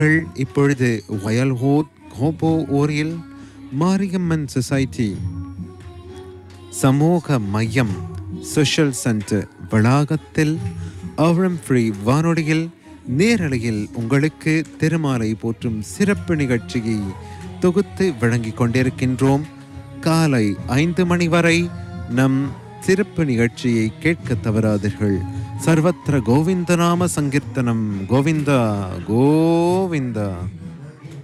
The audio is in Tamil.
நாங்கள் இப்பொழுது வயல்ஹோத் ஹோபோ ஓரில் மாரியம்மன் சொசைட்டி சமூக மையம் சோஷியல் சென்டர் வளாகத்தில் அவரம் ஃப்ரீ வானொலியில் நேரலையில் உங்களுக்கு திருமாலை போற்றும் சிறப்பு நிகழ்ச்சியை தொகுத்து வழங்கிக் கொண்டிருக்கின்றோம் காலை ஐந்து மணி வரை நம் சிறப்பு நிகழ்ச்சியை கேட்க தவறாதீர்கள் சர்வத்திர கோவிந்தநாம சங்கீர்த்தனம் கோவிந்தா கோவிந்தா